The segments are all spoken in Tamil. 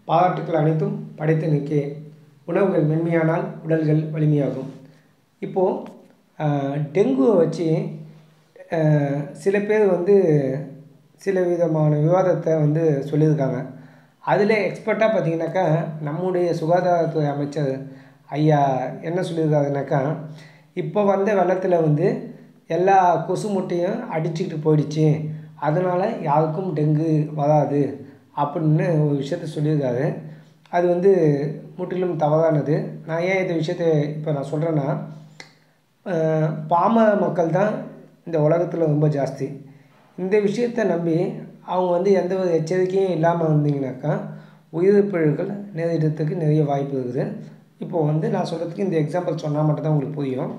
பாராட்டுக்கள் அனைத்தும் படைத்து நிற்கே உணவுகள் மென்மையானால் உடல்கள் வலிமையாகும் இப்போது டெங்குவை வச்சு அஹ், சில பேர் வந்து சில விதமான விவாதத்தை வந்து சொல்லியிருக்காங்க அதில் எக்ஸ்பர்ட்டாக பார்த்தீங்கன்னாக்கா நம்முடைய சுகாதாரத்துறை அமைச்சர் ஐயா என்ன சொல்லியிருக்காருனாக்கா இப்போ வந்த வெள்ளத்தில் வந்து எல்லா கொசு முட்டையும் அடிச்சுக்கிட்டு போயிடுச்சு அதனால் யாருக்கும் டெங்கு வராது அப்படின்னு ஒரு விஷயத்த சொல்லியிருக்காரு அது வந்து முற்றிலும் தவறானது நான் ஏன் இந்த விஷயத்தை இப்போ நான் சொல்கிறேன்னா அஹ், பாமர மக்கள் தான் இந்த உலகத்தில் ரொம்ப ஜாஸ்தி இந்த விஷயத்தை நம்பி அவங்க வந்து எந்த ஒரு எச்சரிக்கையும் இல்லாமல் இருந்தீங்கனாக்கா உயிரிழப்புகள் நேரிடத்துக்கு நிறைய வாய்ப்பு இருக்குது இப்போது வந்து நான் சொல்கிறதுக்கு இந்த எக்ஸாம்பிள் சொன்னால் மட்டும்தான் உங்களுக்கு புரியும்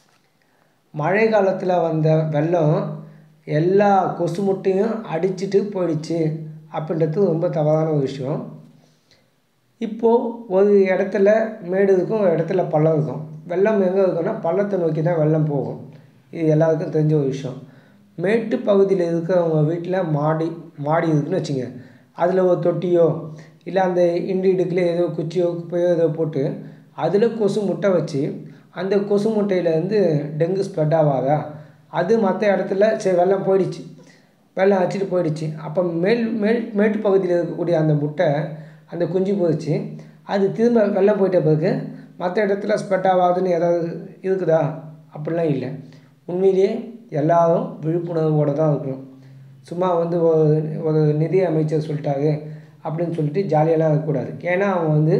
மழை காலத்தில் வந்த வெள்ளம் எல்லா கொசு முட்டையும் அடிச்சிட்டு போயிடுச்சு அப்படின்றது ரொம்ப தவறான ஒரு விஷயம் இப்போது ஒரு இடத்துல மேடு இருக்கும் ஒரு இடத்துல பள்ளம் இருக்கும் வெள்ளம் எங்கே இருக்குன்னா பள்ளத்தை நோக்கி தான் வெள்ளம் போகும் இது எல்லாருக்கும் தெரிஞ்ச ஒரு விஷயம் மேட்டு பகுதியில் இருக்கிறவங்க வீட்டில் மாடி மாடி இருக்குன்னு வச்சுங்க அதில் ஒரு தொட்டியோ இல்லை அந்த இண்டு இடுக்கில் ஏதோ குச்சியோ குப்பையோ ஏதோ போட்டு அதில் கொசு முட்டை வச்சு அந்த கொசு முட்டையிலேருந்து டெங்கு ஸ்ப்ரெட் ஆகாதா அது மற்ற இடத்துல சரி வெள்ளம் போயிடுச்சு வெள்ளம் அடிச்சிட்டு போயிடுச்சு அப்போ மேல் மேல் மேட்டு பகுதியில் இருக்கக்கூடிய அந்த முட்டை அந்த குஞ்சு போயிடுச்சு அது திரும்ப வெள்ளம் போயிட்ட பிறகு மற்ற இடத்துல ஸ்ப்ரெட் ஆகாதுன்னு ஏதாவது இருக்குதா அப்படிலாம் இல்லை உண்மையிலேயே எல்லாரும் விழிப்புணர்வோடு தான் இருக்கணும் சும்மா வந்து ஒரு ஒரு நிதி அமைச்சர் சொல்லிட்டாரு அப்படின்னு சொல்லிட்டு ஜாலியெல்லாம் இருக்கக்கூடாது ஏன்னா அவங்க வந்து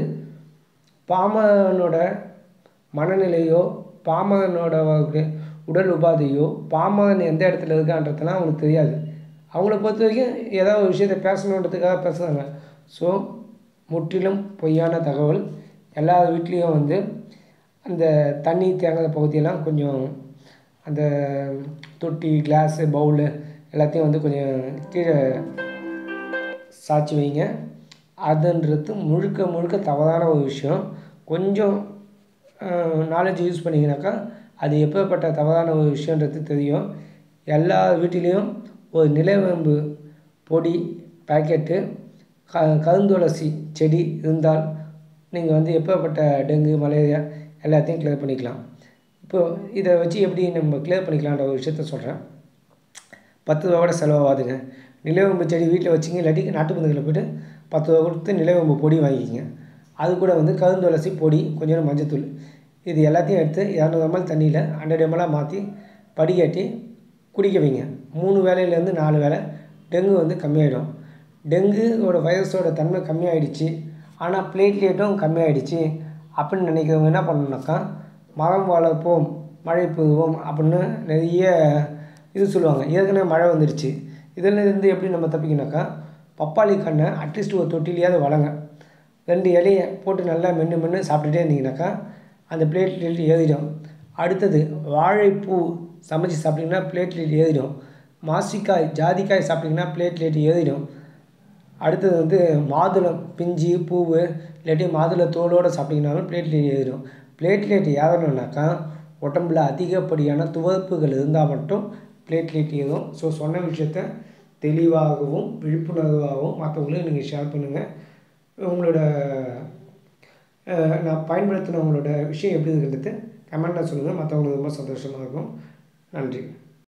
பாமரனோட மனநிலையோ பாமரனோட ஒரு உடல் உபாதையோ பாமரன் எந்த இடத்துல இருக்கான்றதெல்லாம் அவங்களுக்கு தெரியாது அவங்கள பொறுத்த வரைக்கும் ஏதாவது ஒரு விஷயத்தை பேசணுன்றதுக்காக பேசுகிறாங்க ஸோ முற்றிலும் பொய்யான தகவல் எல்லா வீட்லேயும் வந்து அந்த தண்ணி தேங்காத பகுதியெல்லாம் கொஞ்சம் அந்த தொட்டி கிளாஸு பவுலு எல்லாத்தையும் வந்து கொஞ்சம் கீழே சாய்ச்சி வைங்க அதுன்றது முழுக்க முழுக்க தவறான ஒரு விஷயம் கொஞ்சம் நாலேஜ் யூஸ் பண்ணிங்கனாக்கா அது எப்பேற்பட்ட தவறான ஒரு விஷயன்றது தெரியும் எல்லா வீட்டிலையும் ஒரு நிலவேம்பு பொடி பாக்கெட்டு க கருந்துளசி செடி இருந்தால் நீங்கள் வந்து எப்பேற்பட்ட டெங்கு மலேரியா எல்லாத்தையும் கிளியர் பண்ணிக்கலாம் இப்போது இதை வச்சு எப்படி நம்ம கிளியர் பண்ணிக்கலான்ற ஒரு விஷயத்த சொல்கிறேன் பத்து ரூபா கூட செலவாகாதுங்க நிலவேம்பு செடி வீட்டில் வச்சிங்க இல்லாட்டி நாட்டு மருந்துகளை போய்ட்டு பத்து ரூபா கொடுத்து நிலவேம்பு பொடி வாங்கிக்கிங்க அது கூட வந்து கருந்துளசி பொடி கொஞ்சம் மஞ்சத்தூள் இது எல்லாத்தையும் எடுத்து இரநூறு எம்எல் தண்ணியில் ஹண்ட்ரட் எம்எல்லாக மாற்றி படிகட்டி குடிக்க வைங்க மூணு வேலையிலேருந்து நாலு வேலை டெங்கு வந்து கம்மியாயிடும் டெங்குவோட வைரஸோட தன்மை கம்மியாயிடுச்சு ஆனால் பிளேட்லேட்டும் கம்மியாயிடுச்சு அப்படின்னு நினைக்கிறவங்க என்ன பண்ணணுன்னாக்கா மரம் வளர்ப்போம் மழை பெறுவோம் அப்படின்னு நிறைய இது சொல்லுவாங்க ஏற்கனவே மழை வந்துடுச்சு இதில் இருந்து எப்படி நம்ம தப்பிக்கணுனாக்கா பப்பாளி கண்ணை அட்லீஸ்ட் ஒரு தொட்டிலையாவது வளங்க ரெண்டு இலையை போட்டு நல்லா மென்று மென்று சாப்பிட்டுட்டே இருந்தீங்கன்னாக்கா அந்த பிளேட்லெட் ஏறிடும் அடுத்தது வாழைப்பூ சமைச்சு சாப்பிட்டிங்கன்னா பிளேட்லெட் ஏறிடும் மாசிக்காய் ஜாதிக்காய் சாப்பிட்டிங்கன்னா பிளேட்லெட் ஏறிடும் அடுத்தது வந்து மாதுளம் பிஞ்சு பூவு இல்லாட்டி மாதுளை தோலோடு சாப்பிட்டிங்கனாலும் பிளேட்லெட் ஏறிடும் பிளேட்லெட் ஏறணுன்னாக்கா உடம்புல அதிகப்படியான துவர்ப்புகள் இருந்தால் மட்டும் பிளேட்லெட் ஏறும் ஸோ சொன்ன விஷயத்த தெளிவாகவும் விழிப்புணர்வாகவும் மற்றவங்களுக்கு நீங்கள் ஷேர் பண்ணுங்கள் உங்களோட அஹ், நான் பயன்படுத்தின உங்களோட விஷயம் எப்படி இருக்குன்றது கமெண்ட்டில் சொல்லுங்கள் மற்றவங்களுக்கு ரொம்ப சந்தோஷமாக இருக்கும் நன்றி